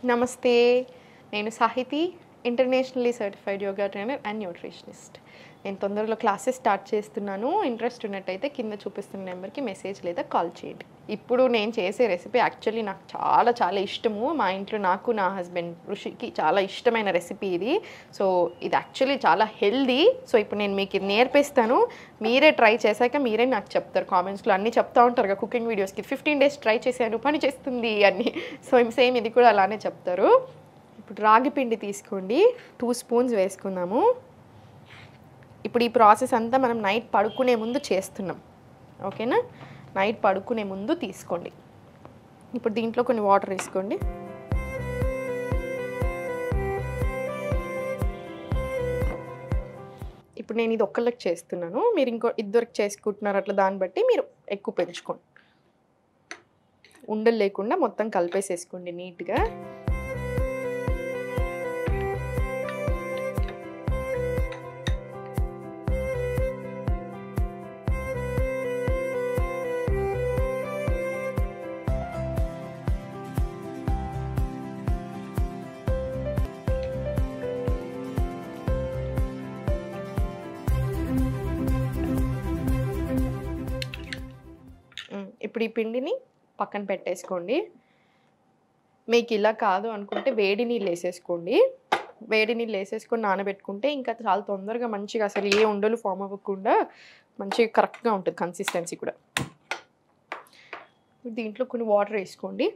నమస్తే నేను Sahithi internationally certified yoga trainer and nutritionist నేను తొందరలో క్లాసెస్ స్టార్ట్ చేస్తున్నాను ఇంట్రెస్ట్ ఉన్నట్టయితే కింద చూపిస్తున్న నెంబర్కి మెసేజ్ లేదా కాల్ చేయండి ఇప్పుడు నేను చేసే రెసిపీ యాక్చువల్లీ నాకు చాలా చాలా ఇష్టము మా ఇంట్లో నాకు నా హస్బెండ్ ఋషికి చాలా ఇష్టమైన రెసిపీ ఇది సో ఇది యాక్చువల్లీ చాలా హెల్దీ సో ఇప్పుడు నేను మీకు ఇది నేర్పిస్తాను మీరే ట్రై చేశాక మీరే నాకు చెప్తారు కామెంట్స్లో అన్నీ చెప్తా ఉంటారు కదా కుకింగ్ వీడియోస్కి ఫిఫ్టీన్ డేస్ ట్రై చేశాను పని చేస్తుంది అని సో సేమ్ ఇది కూడా అలానే చెప్తారు ఇప్పుడు రాగి పిండి తీసుకోండి టూ స్పూన్స్ వేసుకుందాము ఇప్పుడు ఈ ప్రాసెస్ అంతా మనం నైట్ పడుకునే ముందు చేస్తున్నాం ఓకేనా నైట్ పడుకునే ముందు తీసుకోండి ఇప్పుడు దీంట్లో కొన్ని వాటర్ వేసుకోండి ఇప్పుడు నేను ఇది ఒక్కళ్ళకి చేస్తున్నాను మీరు ఇంకో ఇద్దరికి చేసుకుంటున్నారు అట్లా దాన్ని బట్టి మీరు ఎక్కువ పెంచుకోండి ఉండలు లేకుండా మొత్తం కలిపేసేసుకోండి నీట్గా ఉమ్, ఇప్పుడు ఈ పిండిని పక్కన పెట్టేసుకోండి మీకు ఇలా కాదు అనుకుంటే వేడి నీళ్ళు వేసేసుకోండి వేడి నీళ్ళు వేసేసుకొని నానబెట్టుకుంటే ఇంకా చాలా తొందరగా మంచిగా అసలు ఏ ఉండలు ఫామ్ అవ్వకుండా మంచిగా కరెక్ట్గా ఉంటుంది కన్సిస్టెన్సీ కూడా దీంట్లో కొన్ని వాటర్ వేసుకోండి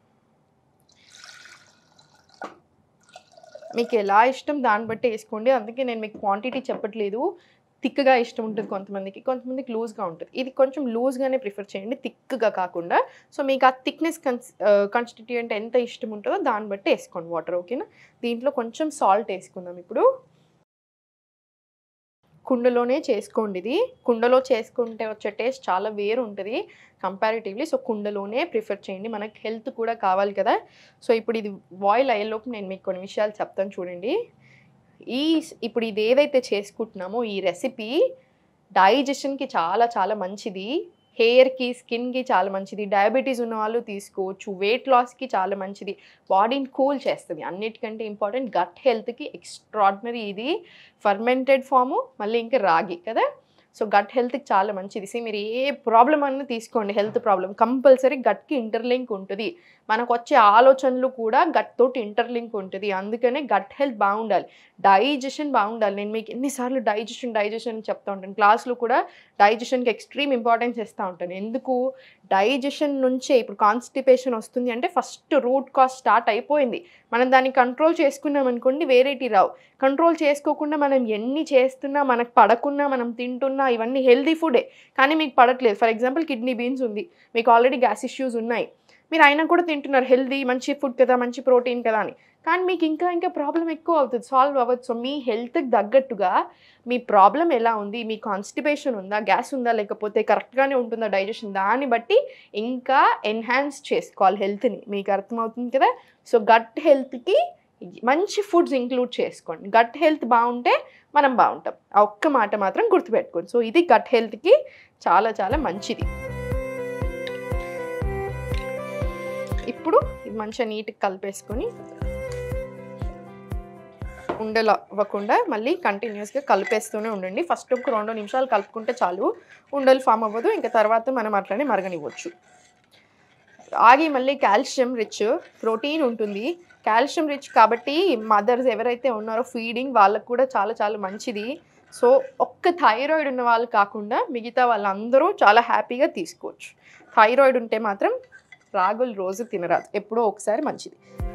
మీకు ఎలా ఇష్టం దాన్ని బట్టి వేసుకోండి అందుకే నేను మీకు క్వాంటిటీ చెప్పట్లేదు థిక్గా ఇష్టం ఉంటుంది కొంతమందికి కొంతమందికి లూజ్గా ఉంటుంది ఇది కొంచెం లూజ్గానే ప్రిఫర్ చేయండి థిక్గా కాకుండా సో మీకు ఆ థిక్నెస్ కన్స్ కాన్స్టిట్యూయెంట్ ఎంత ఇష్టం ఉంటుందో దాన్ని బట్టి వేసుకోండి వాటర్ ఓకేనా దీంట్లో కొంచెం సాల్ట్ వేసుకుందాం ఇప్పుడు కుండలోనే చేసుకోండి ఇది కుండలో చేసుకుంటే వచ్చే టేస్ట్ చాలా వేరు ఉంటుంది కంపారిటివ్లీ సో కుండలోనే ప్రిఫర్ చేయండి మనకి హెల్త్ కూడా కావాలి కదా సో ఇప్పుడు ఇది బాయిల్ అయ్యేలోపు నేను మీకు కొన్ని విషయాలు చెప్తాను చూడండి ఈ ఇప్పుడు ఇది ఏదైతే చేసుకుంటున్నామో ఈ రెసిపీ డైజెషన్కి చాలా చాలా మంచిది హెయిర్కి స్కిన్కి చాలా మంచిది డయాబెటీస్ ఉన్న వాళ్ళు తీసుకోవచ్చు వెయిట్ లాస్కి చాలా మంచిది బాడీని కూల్ చేస్తుంది అన్నిటికంటే ఇంపార్టెంట్ గట్ హెల్త్కి ఎక్స్ట్రాడినరీ ఇది ఫర్మెంటెడ్ ఫాము మళ్ళీ ఇంకా రాగి కదా సో గట్ హెల్త్కి చాలా మంచిది సే మీరు ఏ ప్రాబ్లం అన్న తీసుకోండి హెల్త్ ప్రాబ్లం కంపల్సరీ గట్కి ఇంటర్లింక్ ఉంటుంది మనకు వచ్చే ఆలోచనలు కూడా గట్ తోటి ఇంటర్లింక్ ఉంటుంది అందుకనే గట్ హెల్త్ బాగుండాలి డైజెషన్ బాగుండాలి నేను మీకు ఎన్నిసార్లు డైజెషన్ డైజెషన్ అని చెప్తా ఉంటాను క్లాస్లో కూడా డైజెషన్కి ఎక్స్ట్రీమ్ ఇంపార్టెన్స్ ఇస్తూ ఉంటాను ఎందుకు డైజెషన్ నుంచే ఇప్పుడు కాన్స్టిపేషన్ వస్తుంది అంటే ఫస్ట్ రూట్ కాజ్ స్టార్ట్ అయిపోయింది మనం దాన్ని కంట్రోల్ చేసుకున్నాం అనుకోండి వేరేటి రావు కంట్రోల్ చేసుకోకుండా మనం ఎన్ని చేస్తున్నా మనకు పడకున్నా మనం తింటున్నా ఇవన్నీ హెల్దీ ఫుడే కానీ మీకు పడట్లేదు ఫర్ ఎగ్జాంపుల్ కిడ్నీ బీన్స్ ఉంది మీకు ఆల్రెడీ గ్యాస్ ఇష్యూస్ ఉన్నాయి మీరు అయినా కూడా తింటున్నారు హెల్దీ మంచి ఫుడ్ కదా మంచి ప్రోటీన్ కదా అని కానీ మీకు ఇంకా ఇంకా ప్రాబ్లం ఎక్కువ అవుతుంది సాల్వ్ అవ్వచ్చు సో మీ హెల్త్కి తగ్గట్టుగా మీ ప్రాబ్లం ఎలా ఉంది మీ కాన్స్టిపేషన్ ఉందా గ్యాస్ ఉందా లేకపోతే కరెక్ట్గానే ఉంటుందా డైజెషన్ దాన్ని బట్టి ఇంకా ఎన్హాన్స్ చేసుకోవాలి హెల్త్ని మీకు అర్థమవుతుంది కదా సో గట్ హెల్త్కి మంచి ఫుడ్స్ ఇంక్లూడ్ చేసుకోండి గట్ హెల్త్ బాగుంటే మనం బాగుంటాం ఆ ఒక్క మాట మాత్రం గుర్తుపెట్టుకోండి సో ఇది గట్ హెల్త్కి చాలా చాలా మంచిది ఇప్పుడు ఇది మంచిగా నీట్గా కలిపేసుకొని ఉండలు అవ్వకుండా మళ్ళీ కంటిన్యూస్గా కలిపేస్తూనే ఉండండి ఫస్ట్ ఒక రెండు నిమిషాలు కలుపుకుంటే చాలు ఉండలు ఫామ్ అవ్వదు ఇంకా తర్వాత మనం అట్లనే మరగనివ్వచ్చు ఆగి మళ్ళీ కాల్షియం రిచ్ ప్రోటీన్ ఉంటుంది కాల్షియం రిచ్ కాబట్టి మదర్స్ ఎవరైతే ఉన్నారో ఫీడింగ్ వాళ్ళకు కూడా చాలా చాలా మంచిది సో ఒక్క థైరాయిడ్ ఉన్న వాళ్ళు కాకుండా మిగతా వాళ్ళందరూ చాలా హ్యాపీగా తీసుకోవచ్చు థైరాయిడ్ ఉంటే మాత్రం రాగులు రోజు తినరాదు ఎప్పుడో ఒకసారి మంచిది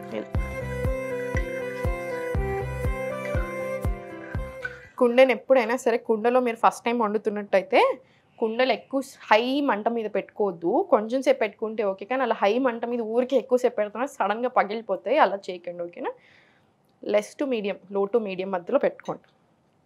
కుండను ఎప్పుడైనా సరే కుండలో మీరు ఫస్ట్ టైం వండుతున్నట్టయితే కుండలు ఎక్కువ హై మంట మీద పెట్టుకోవద్దు కొంచెం సేపు పెట్టుకుంటే ఓకే కానీ అలా హై మంట మీద ఊరికి ఎక్కువసేపు పెడుతున్నా సడన్గా పగిలిపోతాయి అలా చేయకండి ఓకేనా less to medium low to medium మధ్యలో పెట్టుకోండి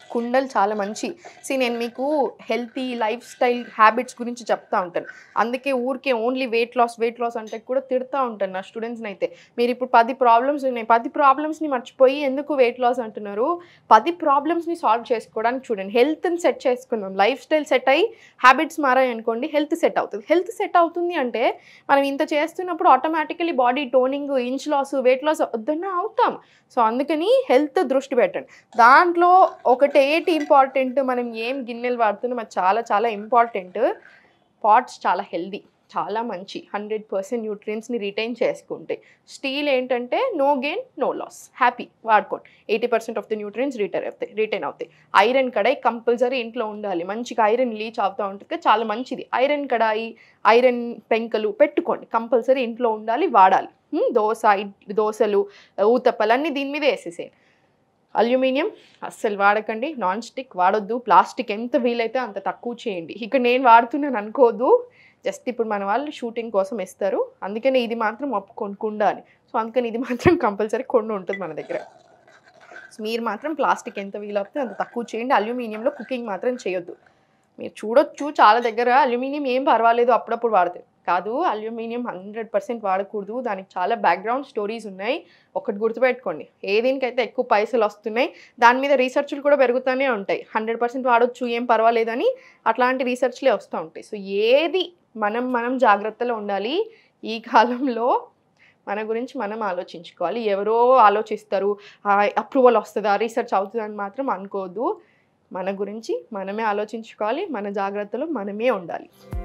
కుండలు చాలా మంచి సి నేను మీకు హెల్తీ లైఫ్ స్టైల్ హ్యాబిట్స్ గురించి చెప్తా ఉంటాను అందుకే ఊరికే only weight loss weight loss అంటే కూడా తిడతా ఉంటాను నా స్టూడెంట్స్ని అయితే మీరు ఇప్పుడు పది ప్రాబ్లమ్స్ ఉన్నాయి పది ప్రాబ్లమ్స్ని మర్చిపోయి ఎందుకు వెయిట్ లాస్ అంటున్నారు పది ప్రాబ్లమ్స్ని సాల్వ్ చేసుకోవడానికి చూడండి హెల్త్ని సెట్ చేసుకుందాం లైఫ్ స్టైల్ సెట్ అయ్యి హ్యాబిట్స్ మారాయి అనుకోండి హెల్త్ సెట్ అవుతుంది హెల్త్ సెట్ అవుతుంది అంటే మనం ఇంత చేస్తున్నప్పుడు automatically body toning inch loss weight loss వద్దన్నా అవుతాం సో అందుకని హెల్త్ దృష్టి పెట్టండి దాంట్లో ఒకటి ఏంటి ఇంపార్టెంట్ మనం ఏం గిన్నెలు వాడుతున్నాం అది చాలా చాలా ఇంపార్టెంట్ పాట్స్ చాలా హెల్దీ చాలా మంచి హండ్రెడ్ పర్సెంట్ న్యూట్రియన్స్ని రిటైన్ చేసుకుంటాయి స్టీల్ ఏంటంటే no gain no loss happy వాడుకోండి eighty percent of the nutrients retain అవుతాయి రిటైన్ అవుతాయి ఐరన్ కడాయి కంపల్సరీ ఇంట్లో ఉండాలి మంచిగా ఐరన్ లీచ్ అవుతూ ఉంటుంది కదా, చాలా మంచిది ఐరన్ కడాయి ఐరన్ పెంకలు పెట్టుకోండి కంపల్సరీ ఇంట్లో ఉండాలి వాడాలి హ్మ్, దోశ ఇడ్- దోశలు ఊతప్పలు అన్నీ దీని మీద వేసేసేయండి అల్యూమినియం అస్సలు వాడకండి నాన్ స్టిక్ వాడొద్దు ప్లాస్టిక్ ఎంత వీలైతే అంత తక్కువ చేయండి ఇక్కడ నేను వాడుతున్నాను అనుకోవద్దు జస్ట్ ఇప్పుడు మన వాళ్ళు షూటింగ్ కోసం ఇస్తారు అందుకని ఇది మాత్రం ఒప్పుకొని కుండాలి సో అందుకని ఇది మాత్రం కంపల్సరీ కొండ ఉంటుంది మన దగ్గర సో మీరు మాత్రం ప్లాస్టిక్ ఎంత వీలవుతే అంత తక్కువ చేయండి అల్యూమినియంలో కుకింగ్ మాత్రం చేయొద్దు మీరు చూడొచ్చు చాలా దగ్గర అల్యూమినియం ఏం పర్వాలేదు అప్పుడప్పుడు వాడతారు కాదు అల్యూమినియం హండ్రెడ్ పర్సెంట్ వాడకూడదు దానికి చాలా బ్యాక్గ్రౌండ్ స్టోరీస్ ఉన్నాయి ఒకటి గుర్తుపెట్టుకోండి ఏ దీనికైతే ఎక్కువ పైసలు వస్తున్నాయి దాని మీద రీసెర్చ్లు కూడా పెరుగుతూనే ఉంటాయి హండ్రెడ్ పర్సెంట్ వాడొచ్చు ఏం పర్వాలేదని అట్లాంటి రీసెర్చ్లే వస్తూ ఉంటాయి సో ఏది మనం మనం జాగ్రత్తలో ఉండాలి ఈ కాలంలో మన గురించి మనం ఆలోచించుకోవాలి ఎవరో ఆలోచిస్తారు అప్రూవల్ వస్తుందా రీసెర్చ్ అవుతుందని మాత్రం అనుకోవద్దు మన గురించి మనమే ఆలోచించుకోవాలి మన జాగ్రత్తలో మనమే ఉండాలి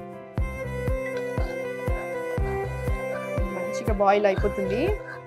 మంచిగా బాయిల్ అయిపోతుంది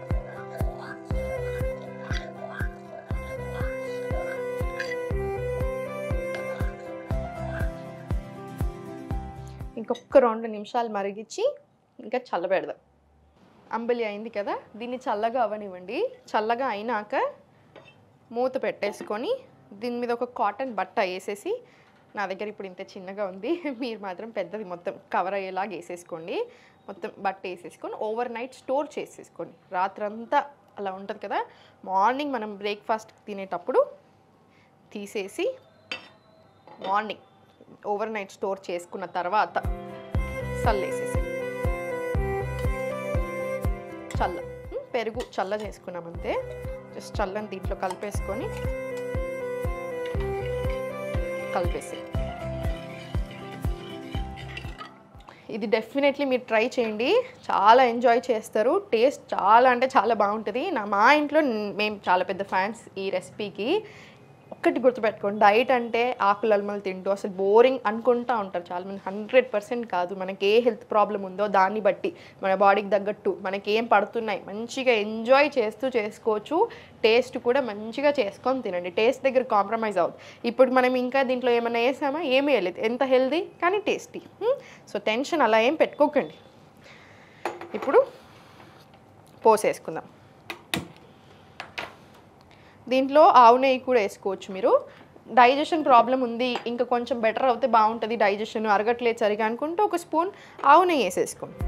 ఇంకొక రెండు నిమిషాలు మరిగించి ఇంకా చల్లబెడదాం అంబలి అయింది కదా దీన్ని చల్లగా అవనివ్వండి చల్లగా అయినాక మూత పెట్టేసుకొని దీని మీద ఒక కాటన్ బట్ట వేసేసి నా దగ్గర ఇప్పుడు ఇంత చిన్నగా ఉంది మీరు మాత్రం పెద్దది మొత్తం కవర్ అయ్యేలాగా వేసేసుకోండి మొత్తం బట్ట వేసేసుకొని ఓవర్ నైట్ స్టోర్ చేసేసుకోండి రాత్రంతా అలా ఉంటుంది కదా మార్నింగ్ మనం బ్రేక్ఫాస్ట్ తినేటప్పుడు తీసేసి మార్నింగ్ ఓవర్ నైట్ స్టోర్ చేసుకున్న తర్వాత చల్లేసేసి చల్ల ఉమ్, పెరుగు చల్ల చేసుకున్నాం అంతే జస్ట్ చల్లని దీంట్లో కలిపేసుకొని కలిపేసి ఇది డెఫినెట్లీ మీరు ట్రై చేయండి చాలా ఎంజాయ్ చేస్తారు టేస్ట్ చాలా అంటే చాలా బాగుంటుంది నా మా ఇంట్లో న్- మేము చాలా పెద్ద ఫ్యాన్స్ ఈ రెసిపీకి ఒక్కటి గుర్తుపెట్టుకోండి డైట్ అంటే ఆకులు అల్మలు తింటూ అసలు బోరింగ్ అనుకుంటా ఉంటారు చాలా మంది హండ్రెడ్ పర్సెంట్ కాదు మనకి ఏ హెల్త్ ప్రాబ్లం ఉందో దాన్ని బట్టి మన బాడీకి తగ్గట్టు మనకి ఏం పడుతున్నాయి మంచిగా ఎంజాయ్ చేస్తూ చేసుకోవచ్చు టేస్ట్ కూడా మంచిగా చేసుకొని తినండి టేస్ట్ దగ్గర కాంప్రమైజ్ అవ్వదు ఇప్పుడు మనం ఇంకా దీంట్లో ఏమైనా వేసామా ఏమీ వేయలేదు ఎంత హెల్దీ కానీ టేస్టీ సో టెన్షన్ అలా ఏం పెట్టుకోకండి ఇప్పుడు పోసేసుకుందాం దీంట్లో ఆవు నెయ్యి కూడా వేసుకోవచ్చు మీరు డైజెషన్ ప్రాబ్లం ఉంది ఇంకా కొంచెం బెటర్ అవుతే బాగుంటుంది డైజెషన్ అరగట్లేదు సరిగా అనుకుంటే ఒక స్పూన్ ఆవు నెయ్యి వేసేసుకోండి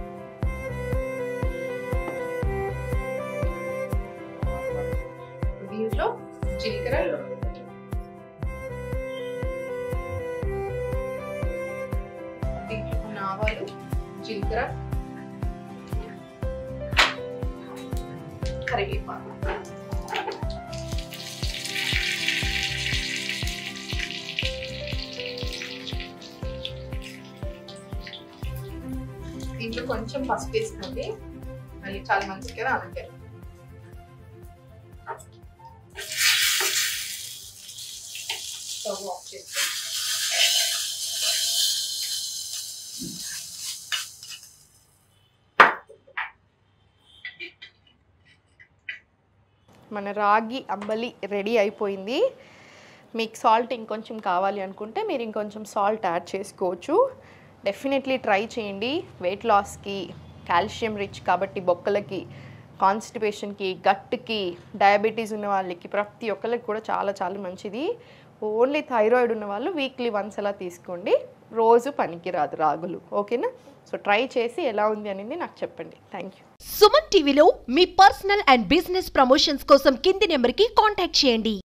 దీంట్లో జీలకర్ర దీంట్లో కొన్ని ఆవాలు జీలకర్ర కరివేపాకు దీంట్లో కొంచెం పసుపు వేసుకోండి మళ్ళీ చాలా మంచిది కదా అందుకే స్టవ్ ఆఫ్ చేసుకోండి మన రాగి అంబలి రెడీ అయిపోయింది మీకు సాల్ట్ ఇంకొంచెం కావాలి అనుకుంటే మీరు ఇంకొంచెం సాల్ట్ యాడ్ చేసుకోవచ్చు డెఫినెట్లీ ట్రై చేయండి వెయిట్ లాస్కి కాల్షియం రిచ్ కాబట్టి బొక్కలకి కాన్స్టిపేషన్కి గట్కి డయాబెటీస్ ఉన్న వాళ్ళకి ప్రతి ఒక్కరికి కూడా చాలా చాలా మంచిది ఓన్లీ థైరాయిడ్ ఉన్న వాళ్ళు వీక్లీ వన్స్ అలా తీసుకోండి రోజు పనికిరాదు రాగులు ఓకేనా సో ట్రై చేసి ఎలా ఉంది అనేది నాకు చెప్పండి థ్యాంక్ యూ సుమన్ టీవీలో మీ పర్సనల్ అండ్ బిజినెస్ ప్రమోషన్స్ కోసం కింది నెంబర్కి కాంటాక్ట్ చేయండి